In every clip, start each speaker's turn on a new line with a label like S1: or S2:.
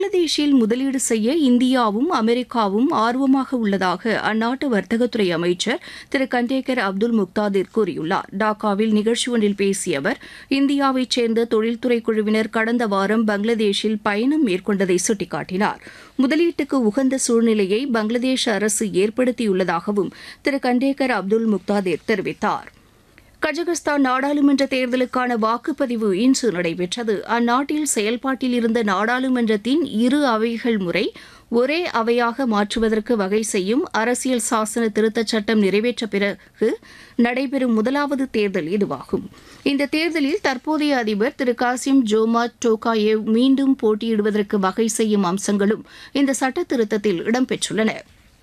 S1: பங்களாதேஷில் முதலீடு செய்ய இந்தியாவும் அமெரிக்காவும் ஆர்வமாக உள்ளதாக அந்நாட்டு வர்த்தகத்துறை அமைச்சர் திரு கண்டேகர் அப்துல் முக்தாதிர் கூறியுள்ளார் டாக்காவில் நிகழ்ச்சி ஒன்றில் பேசிய அவர் இந்தியாவைச் சேர்ந்த தொழில்துறை குழுவினர் கடந்த வாரம் பங்களாதேஷில் பயணம் மேற்கொண்டதை சுட்டிக்காட்டினார் முதலீட்டுக்கு உகந்த சூழ்நிலையை பங்களாதேஷ் அரசு ஏற்படுத்தியுள்ளதாகவும் திரு கண்டேகர் அப்துல் முக்தாதிர் தெரிவித்தார் கஜகஸ்தான் நாடாளுமன்ற தேர்தலுக்கான வாக்குப்பதிவு இன்று நடைபெற்றது அந்நாட்டில் செயல்பாட்டில் இருந்த நாடாளுமன்றத்தின் இரு அவைகள் முறை ஒரே அவையாக மாற்றுவதற்கு வகை செய்யும் அரசியல் சாசன திருத்தச் சட்டம் நிறைவேற்ற பிறகு நடைபெறும் முதலாவது தேர்தல் இதுவாகும் இந்த தேர்தலில் தற்போதைய அதிபர் திரு காசிம் ஜோமாட் டோகாயேவ் மீண்டும் போட்டியிடுவதற்கு வகை செய்யும் அம்சங்களும் இந்த சட்ட திருத்தத்தில் இடம்பெற்றுள்ளன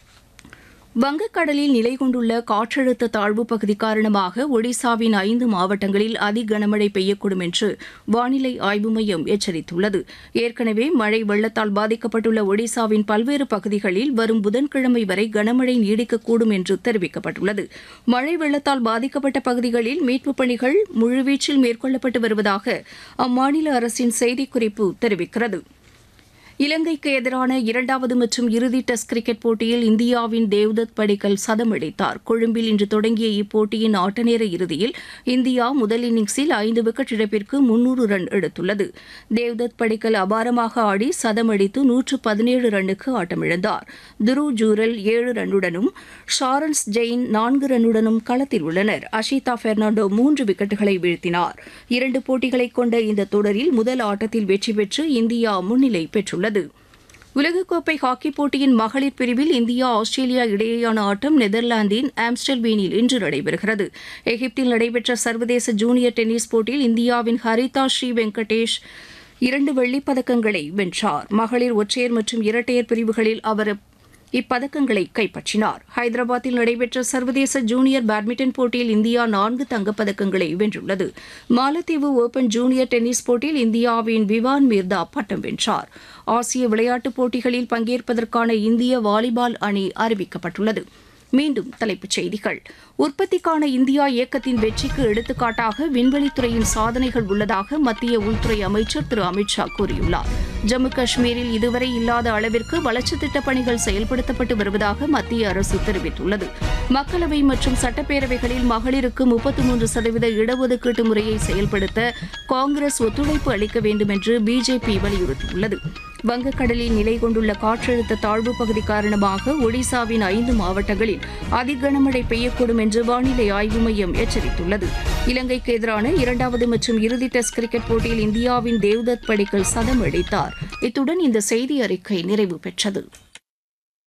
S1: வங்கக்கடலில் நிலை கொண்டுள்ள காற்றழுத்த தாழ்வு பகுதி காரணமாக ஒடிசாவின் ஐந்து மாவட்டங்களில் அதி கனமழை பெய்யக்கூடும் என்று வானிலை ஆய்வு மையம் எச்சரித்துள்ளது ஏற்கனவே மழை வெள்ளத்தால் பாதிக்கப்பட்டுள்ள ஒடிசாவின் பல்வேறு பகுதிகளில் வரும் புதன்கிழமை வரை கனமழை நீடிக்கக்கூடும் என்று தெரிவிக்கப்பட்டுள்ளது மழை வெள்ளத்தால் பாதிக்கப்பட்ட பகுதிகளில் மீட்புப் பணிகள் முழுவீச்சில் மேற்கொள்ளப்பட்டு வருவதாக அம்மாநில அரசின் செய்திக்குறிப்பு தெரிவிக்கிறது இலங்கைக்கு எதிரான இரண்டாவது மற்றும் இறுதி டெஸ்ட் கிரிக்கெட் போட்டியில் இந்தியாவின் தேவ்தத் படிக்கல் சதமடித்தார் கொழும்பில் இன்று தொடங்கிய இப்போட்டியின் ஆட்டநேர இறுதியில் இந்தியா முதல் இன்னிங்ஸில் ஐந்து விக்கெட் இழப்பிற்கு முன்னூறு ரன் எடுத்துள்ளது தேவ்தத் படிக்கல் அபாரமாக ஆடி சதமடித்து நூற்று பதினேழு ரன்னுக்கு ஆட்டமிழந்தார் துருவ் ஜூரல் ஏழு ரன்னுடனும் ஷாரன்ஸ் ஜெயின் நான்கு ரன்னுடனும் களத்தில் உள்ளனர் அஷிதா பெர்னாண்டோ மூன்று விக்கெட்டுகளை வீழ்த்தினார் இரண்டு போட்டிகளை கொண்ட இந்த தொடரில் முதல் ஆட்டத்தில் வெற்றி பெற்று இந்தியா முன்னிலை பெற்றுள்ளது உள்ளது உலகக்கோப்பை ஹாக்கிப் போட்டியின் மகளிர் பிரிவில் இந்தியா ஆஸ்திரேலியா இடையேயான ஆட்டம் நெதர்லாந்தின் ஆம்ஸ்டல்பீனில் இன்று நடைபெறுகிறது எகிப்தில் நடைபெற்ற சர்வதேச ஜூனியர் டென்னிஸ் போட்டியில் இந்தியாவின் ஹரிதா ஸ்ரீ வெங்கடேஷ் இரண்டு வெள்ளிப் பதக்கங்களை வென்றார் மகளிர் ஒற்றையர் மற்றும் இரட்டையர் பிரிவுகளில் அவர் இப்பதக்கங்களை கைப்பற்றினார் ஹைதராபாத்தில் நடைபெற்ற சர்வதேச ஜூனியர் பேட்மிண்டன் போட்டியில் இந்தியா நான்கு தங்கப்பதக்கங்களை வென்றுள்ளது மாலத்தீவு ஓபன் ஜூனியர் டென்னிஸ் போட்டியில் இந்தியாவின் விவான் மீர்தா பட்டம் வென்றார் ஆசிய விளையாட்டுப் போட்டிகளில் பங்கேற்பதற்கான இந்திய வாலிபால் அணி அறிவிக்கப்பட்டுள்ளது மீண்டும் தலைப்புச் செய்திகள் உற்பத்திக்கான இந்தியா இயக்கத்தின் வெற்றிக்கு எடுத்துக்காட்டாக விண்வெளித்துறையின் சாதனைகள் உள்ளதாக மத்திய உள்துறை அமைச்சர் திரு அமித்ஷா கூறியுள்ளார் ஜம்மு காஷ்மீரில் இதுவரை இல்லாத அளவிற்கு வளர்ச்சித் திட்டப் பணிகள் செயல்படுத்தப்பட்டு வருவதாக மத்திய அரசு தெரிவித்துள்ளது மக்களவை மற்றும் சட்டப்பேரவைகளில் மகளிருக்கு முப்பத்தி மூன்று சதவீத இடஒதுக்கீட்டு முறையை செயல்படுத்த காங்கிரஸ் ஒத்துழைப்பு அளிக்க வேண்டும் என்று பிஜேபி வலியுறுத்தியுள்ளது வங்கக்கடலில் நிலை கொண்டுள்ள காற்றழுத்த தாழ்வு பகுதி காரணமாக ஒடிசாவின் ஐந்து மாவட்டங்களில் அதிகனமழை பெய்யக்கூடும் என்று வானிலை ஆய்வு மையம் எச்சரித்துள்ளது இலங்கைக்கு எதிரான இரண்டாவது மற்றும் இறுதி டெஸ்ட் கிரிக்கெட் போட்டியில் இந்தியாவின் தேவ்தத் படிக்கல் சதம் அடித்தார் இத்துடன் இந்த செய்தி அறிக்கை நிறைவு பெற்றது